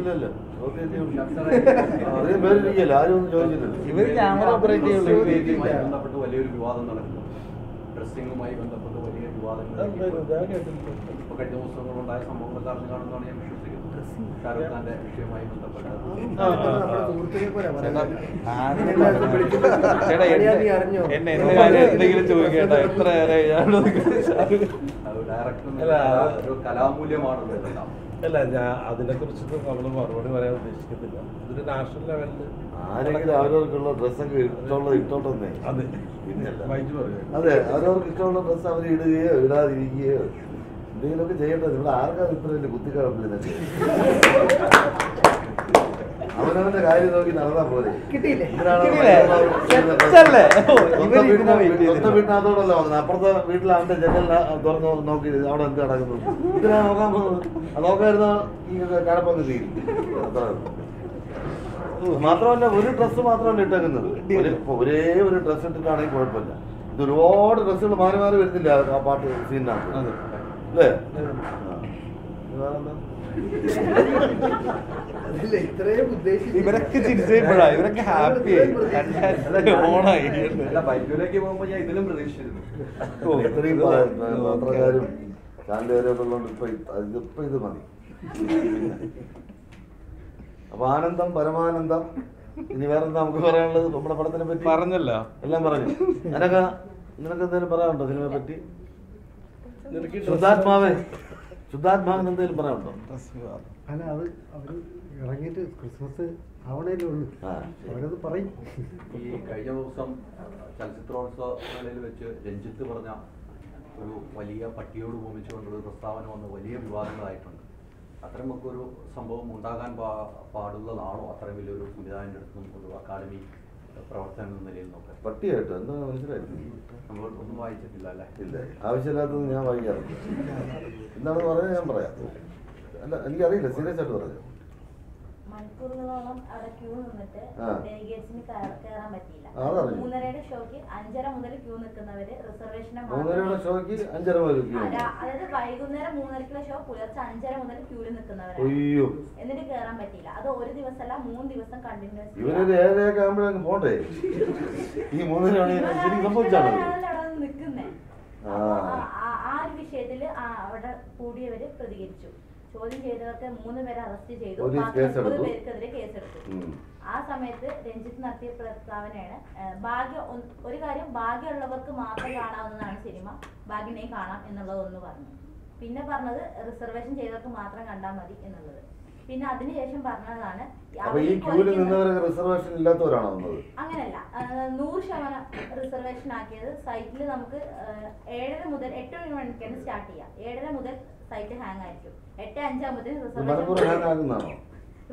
ചോദിച്ചില്ലല്ലോ ചോദ്യം അധികം പേരിരിക്കല്ല ആരും ഒന്നും ചോദിച്ചില്ലല്ലോ ഇവര് ക്യാമറ ഓപ്പറേറ്റ് ചെയ്യുള്ളൂ ഇതുമായി ബന്ധപ്പെട്ട് വലിയൊരു വിവാദം നടക്കുന്നു ഡ്രസ്സിങ്ങുമായി ബന്ധപ്പെട്ട് വലിയ വിവാദങ്ങൾ ഇപ്പൊ കഴിഞ്ഞ ദിവസങ്ങളുണ്ടായ സംഭവങ്ങളൊക്കെ അറിഞ്ഞു കാണുന്നതാണ് ഞാൻ വിശ്വസിക്കുന്നത് ഷാരൂഖ് ഖാന്റെ വിഷയവുമായി ബന്ധപ്പെട്ട് ചേട്ടാ എന്നെ എന്നെ എന്ത് കാര്യം എന്തെങ്കിലും ചോദിക്കേണ്ട എത്ര നേരം ഇയാളോട് അത് ഡയറക്ടർ അല്ല, അത് ഒരു കലാമൂല്യമാണല്ലോ ഇതെല്ലാം അല്ല ഞാൻ അതിനെ കുറിച്ചിട്ട് നമ്മൾ മറുപടി പറയാൻ ഉദ്ദേശിക്കുന്നില്ല ഇതൊരു നാഷണൽ ലെവലില് ആരെങ്കിലും അവരവർക്കുള്ള ഡ്രസ്സൊക്കെ ഇഷ്ടമുള്ളത് ഇട്ടോട്ടെന്നേ അതെ പിന്നല്ല. വൈജു പറയും അതെ അവരവർക്ക് ഇഷ്ടമുള്ള ഡ്രസ്സ് അവർ ഇടുകയോ ഇടാതിരിക്കുകയോ എന്തെങ്കിലുമൊക്കെ ചെയ്യട്ടെ ഇവിടെ ആർക്കാണ് ഇത്ര വലിയ കുത്തിക്കാണില്ല അവനവന്റെ കാര്യം നോക്കി നടന്നാ പോലെ കിട്ടിയില്ലേ? സെറ്റല്ലേ? ഓ, ഇവര് ഇതിനാ wait ചെയ്തിരുന്നത്. സ്വന്തം വീട്ടിനകത്തോടല്ല വന്നത് അപ്പുറത്തെ വീട്ടിൽ അവന്റെ ജനൽ തുറന്ന് നോക്കി അവിടെ എന്ത് നടക്കുന്നു ഇതിനാ നോക്കാൻ പോകുന്നത് അത് നോക്കായിരുന്ന ഈ കടപ്പൊക്കെ തീരും അത്രേ ഉള്ളൂ. മാത്രമല്ല ഒരു ഡ്രസ്സ് മാത്രമല്ല ഇട്ടേക്കുന്നത് ഒരു ഒരേ ഒരു ഡ്രസ്സ് ഇട്ടിട്ടാണെങ്കിൽ കുഴപ്പമില്ല ഇത് ഒരുപാട് ഡ്രസ്സുകൾ മാറി മാറി വരുന്നില്ല ആ പാട്ട് സീനിനകത്ത് അതെ. അല്ലേ ആ. വേറെന്താ? അതല്ല ഇത്രയും ഉദ്ദേശിച്ചു ഇവരൊക്കെ ചിരിച്ചപ്പോഴാ ഇവരൊക്കെ ഹാപ്പി ആയി ഓണായി അല്ല ബൈക്കിലേക്ക് പോകുമ്പോൾ ഞാൻ ഇതിലും പ്രതീക്ഷിച്ചിരുന്നു ഓ, ഇത്രയും പ- പത്രക്കാരും ചാനലുകാരും ഒക്കെ ഉള്ളതുകൊണ്ട് ഇപ്പൊ ഇത് ഇതിപ്പോ ഇത് മതി അപ്പൊ ആനന്ദം പരമാനന്ദം ഇനി വേറെന്താ നമുക്ക് പറയാനുള്ളത് നമ്മുടെ പടത്തിനെ പറ്റി പറഞ്ഞല്ലോ എല്ലാം പറഞ്ഞു നിനക്ക് നിനക്ക് എന്തെങ്കിലും പറയാനുണ്ടോ സിനിമയെ പറ്റി നിനക്ക് ഈ dress- ശുദ്ധാത്മാവേ ശുദ്ധാത്മാവിന് എന്തെങ്കിലും പറയാനുണ്ടോ അല്ല അത് അവര് ഇറങ്ങിയിട്ട് ക്രിസ്മസ് ആവണേലേ ഉള്ളൂ ആ, അവരത് പറയും ഈ കഴിഞ്ഞ ദിവസം ചലച്ചിത്രോത്സവങ്ങളിൽ വെച്ച് രഞ്ജിത്ത് പറഞ്ഞ ഒരു വലിയ പട്ടിയോട് ഭൂമിച്ചുകൊണ്ടൊരു പ്രസ്താവന വന്ന് വലിയ വിവാദങ്ങളായിട്ടുണ്ട് അത്തരമൊക്കെ ഒരു സംഭവം ഉണ്ടാകാൻ പാ പാടുള്ളതാണോ അത്രയും വലിയൊരു സംവിധാനത്തിൻ്റെ അടുത്തും ഒരു അക്കാദമി പ്രവർത്തനം എന്ന നിലയിൽ നോക്കാൻ പട്ടിയായിട്ടോ എന്താ മനസ്സിലായില്ല നമ്മൾ ഒന്നും വായിച്ചിട്ടില്ല അല്ലേ ഇല്ല ആവശ്യമില്ലാത്തത് ഞാൻ വായിക്കാറില്ല എന്താണെന്ന് പറഞ്ഞാൽ ഞാൻ പറയാം അല്ല എനിക്കറിയില്ല സീരിയസ് ആയിട്ട് പറയാം മണിക്കൂറുകളോളം അവിടെ ക്യൂ നിന്നിട്ട് ആ. ഡെലിഗേറ്റ്സിന് കയറാൻ പറ്റിയില്ല ആ, അതറിഞ്ഞു. മൂന്നരയുടെ ഷോക്ക് അഞ്ചര മുതൽ ക്യൂ നിൽക്കുന്നവര് റിസർവേഷന് മൂന്നരയുടെ ഷോയ്ക്ക് അഞ്ചര മുതൽ queue ഉണ്ട്. അതായത് വൈകുന്നേരം മൂന്നരക്കുള്ള ഷോ പുലർച്ചെ അഞ്ചര മുതൽ ക്യൂവിൽ നിൽക്കുന്നവരാണ് അയ്യോ എന്നിട്ട് കയറാൻ പറ്റിയില്ല അത് ഒരു ദിവസമല്ല മൂന്ന് ദിവസം കണ്ടിന്യൂസ് ഇവനൊരു ഏഴരയൊക്കെ ആകുമ്പോഴേക്ക് പോട്ടെ ഈ മൂന്നര മണി ശരിക്കും സംഭവിച്ചാണ് നിൽക്കുന്നേ ആ. ആ ഒരു വിഷയത്തില് ആ അവിടെ കൂടിയവര് പ്രതികരിച്ചു ചോദ്യം ചെയ്തവർക്ക് മൂന്ന് പേരെ അറസ്റ്റ് ചെയ്തു പോലീസ് ബാക്കി കേസെടുത്തു. മുപ്പത് പേർക്കെതിരെ കേസെടുത്തു ഉം. ആ സമയത്ത് രഞ്ജിത്ത് നടത്തിയ പ്രസ്താവനയാണ് ഏഹ്, ഭാഗ്യം ഒന്ന്- ഒരു കാര്യം ഭാഗ്യമുള്ളവർക്ക് മാത്രം കാണാവുന്നതാണ് സിനിമ ഭാഗ്യനെ കാണാം എന്നുള്ളത് ഒന്ന് പറഞ്ഞു പിന്നെ പറഞ്ഞത് റിസർവേഷൻ ചെയ്തവർക്ക് മാത്രം കണ്ടാൽ മതി എന്നുള്ളത് പിന്നെ അതിനുശേഷം പറഞ്ഞതാണ് അപ്പൊ ഈ അവർക്ക് ക്യൂവിൽ ഒരിക്കലും- നിന്നവരൊക്കെ റിസർവേഷൻ ഇല്ലാത്തവരാണോ വന്നത് അങ്ങനല്ല ആഹ് നൂറ് ശതമാനം റിസർവേഷൻ ആക്കിയത് സൈറ്റിൽ നമുക്ക് ആഹ് ഏഴര മുതൽ എട്ട് മണി മണിക്കാണ് സ്റ്റാർട്ട് ചെയ്യുക ഏഴര മുതൽ സൈറ്റ് ഹാങ് ആയിരിക്കും എട്ട് അഞ്ചാകുമ്പോഴത്തേന് ഇത് മനപ്പൂർവ്വം ഹാങ് റിസർവേഷൻ ആക്കുന്നതാണോ